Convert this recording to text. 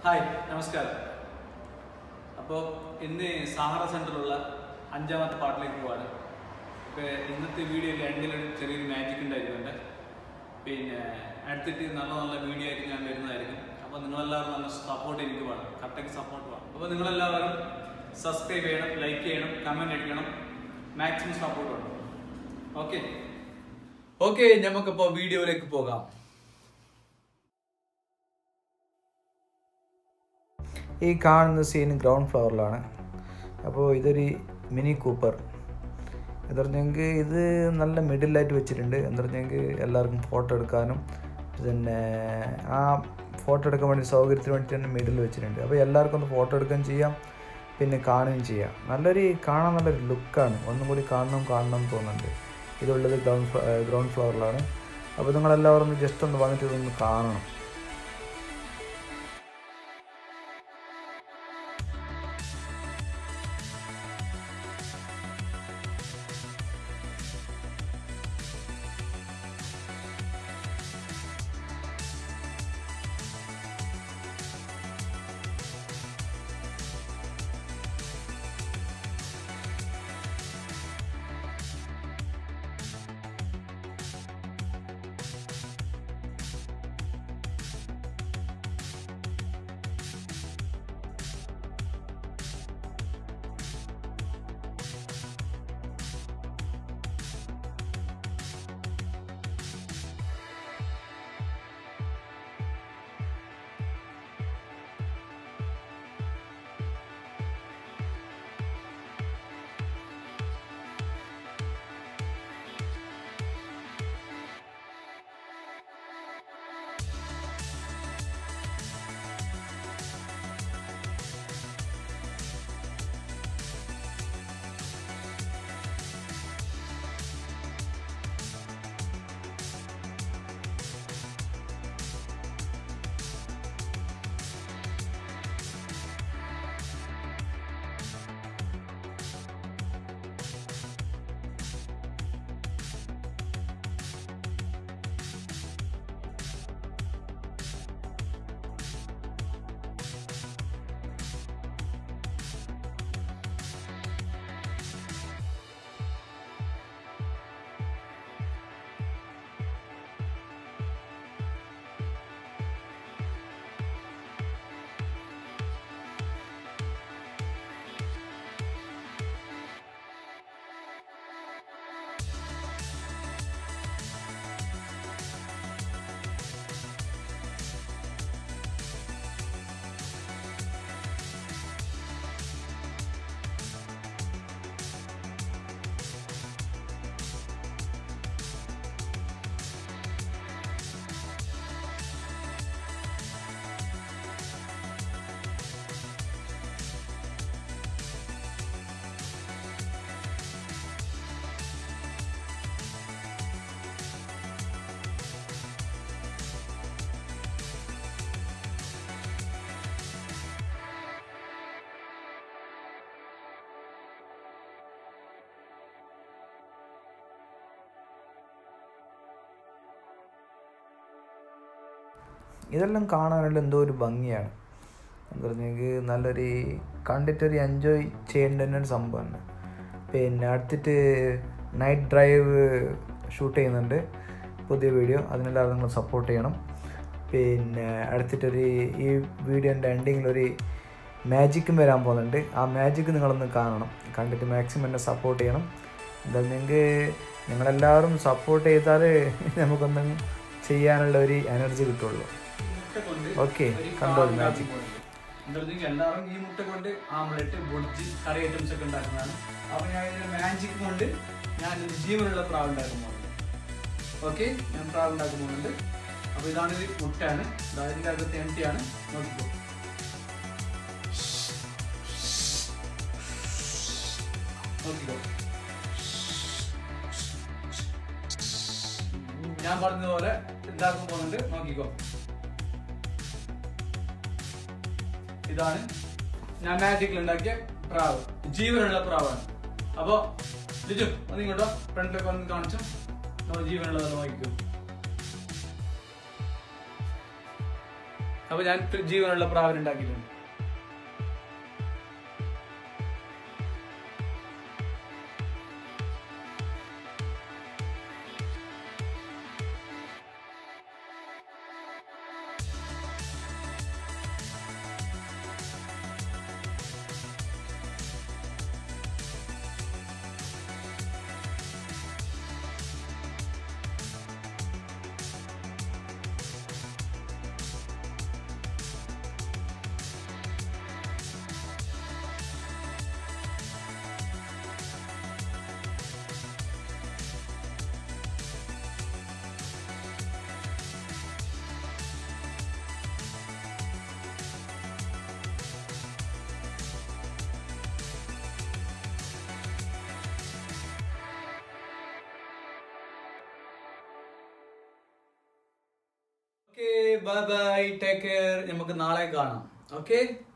hi നമസ്കാരം അപ്പോൾ ഇന്ന് സാഹറ സെൻറ്ററിലുള്ള അഞ്ചാമത്തെ പാട്ടിലേക്ക് പോവാണ് ഇപ്പോൾ ഇന്നത്തെ വീഡിയോയിൽ എൻഡിലൊരു ചെറിയൊരു മാജിക് ഉണ്ടായിരുന്നുണ്ട് പിന്നെ അടുത്തിട്ട് നല്ല നല്ല വീഡിയോ ആയിട്ട് ഞാൻ വരുന്നതായിരിക്കും അപ്പോൾ നിങ്ങളെല്ലാവരും നല്ല സപ്പോർട്ട് എനിക്ക് വേണം കറക്റ്റായിട്ട് സപ്പോർട്ട് വേണം അപ്പോൾ നിങ്ങളെല്ലാവരും സബ്സ്ക്രൈബ് ചെയ്യണം ലൈക്ക് ചെയ്യണം കമൻറ്റ് അടിക്കണം മാക്സിമം സപ്പോർട്ട് വേണം ഓക്കെ ഓക്കെ നമുക്കിപ്പോൾ വീഡിയോയിലേക്ക് പോകാം ഈ കാണുന്ന സീൻ ഗ്രൗണ്ട് ഫ്ലോറിലാണ് അപ്പോൾ ഇതൊരു മിനി കൂപ്പർ എന്ന് പറഞ്ഞെങ്കിൽ ഇത് നല്ല മിഡിലായിട്ട് വെച്ചിട്ടുണ്ട് എന്ന് പറഞ്ഞെങ്കിൽ എല്ലാവർക്കും ഫോട്ടോ എടുക്കാനും പിന്നെ ആ ഫോട്ടോ എടുക്കാൻ വേണ്ടി സൗകര്യത്തിന് വേണ്ടി തന്നെ മിഡിൽ വെച്ചിട്ടുണ്ട് അപ്പോൾ എല്ലാവർക്കും ഒന്ന് ഫോട്ടോ എടുക്കുകയും ചെയ്യാം പിന്നെ കാണുകയും ചെയ്യാം നല്ലൊരു കാണാൻ നല്ലൊരു ലുക്കാണ് ഒന്നും കൂടി കാണണം കാണണം എന്ന് തോന്നുന്നുണ്ട് ഇതുള്ളത് ഗ്രൗണ്ട് ഫ്ലോ ഗ്രൗണ്ട് ഫ്ലോറിലാണ് അപ്പോൾ നിങ്ങളെല്ലാവരും ഒന്ന് ജസ്റ്റ് ഒന്ന് വന്നിട്ട് ഇതൊന്ന് കാണണം ഇതെല്ലാം കാണാനുള്ള എന്തോ ഒരു ഭംഗിയാണ് എന്ന് പറഞ്ഞെങ്കിൽ നല്ലൊരു കണ്ടിട്ടൊരു എൻജോയ് ചെയ്യേണ്ട തന്നെ ഒരു സംഭവമാണ് പിന്നെ അടുത്തിട്ട് നൈറ്റ് ഡ്രൈവ് ഷൂട്ട് ചെയ്യുന്നുണ്ട് പുതിയ വീഡിയോ അതിനെല്ലാവരും നിങ്ങൾ സപ്പോർട്ട് ചെയ്യണം പിന്നെ അടുത്തിട്ടൊരു ഈ വീഡിയോൻ്റെ എൻഡിങ്ങിലൊരു മാജിക്കും വരാൻ പോകുന്നുണ്ട് ആ മാജിക്ക് നിങ്ങളൊന്ന് കാണണം കണ്ടിട്ട് മാക്സിമം എന്നെ സപ്പോർട്ട് ചെയ്യണം എന്താണെങ്കിൽ നിങ്ങളെല്ലാവരും സപ്പോർട്ട് ചെയ്താൽ നമുക്കൊന്നും ചെയ്യാനുള്ള ഒരു എനർജി കിട്ടുള്ളൂ ഓക്കെ കണ്ടോളൂ മാജിക് എന്താണെങ്കിൽ എല്ലാവരും ഈ മുട്ട കൊണ്ട് ആംലെറ്റ് ബുൾജി കറി ഐറ്റംസ് ഒക്കെ ഉണ്ടാക്കുന്നതാണ് അപ്പൊ ഞാൻ ഇതിന്റെ മാജിക് കൊണ്ട് ഞാൻ ഒരു ജീവനുള്ള പ്രാവ് ഉണ്ടാക്കുന്നുണ്ട് ഓക്കെ ഞാൻ പ്രാവ് ഉണ്ടാക്കുന്നുണ്ട് അപ്പൊ ഇതാണ് ഒരു മുട്ടയാണ് ഇതാ ഇതിന്റെ അകത്ത് empty ആണ് നോക്കിക്കോ നോക്കിക്കോ ഞാൻ പറഞ്ഞതുപോലെ ഉണ്ടാക്കാൻ പോകുന്നുണ്ട് നോക്കിക്കോ ഇതാണ് ഞാൻ മാജിക്കിൽ ഉണ്ടാക്കിയ പ്രാവ് ജീവനുള്ള പ്രാവാണ് അപ്പോ ലിജു ഒന്ന് ഇങ്ങോട്ടോ ഫ്രണ്ടിലൊക്കെ വന്ന് കാണിച്ചു നമ്മൾ ജീവനുള്ളത് നോക്കിക്കോ അപ്പൊ ഞാൻ ജീവനുള്ള പ്രാവൻ ഉണ്ടാക്കിയിട്ടുണ്ട് okay bye bye take care നമുക്ക് നാളെ കാണാം ഓക്കെ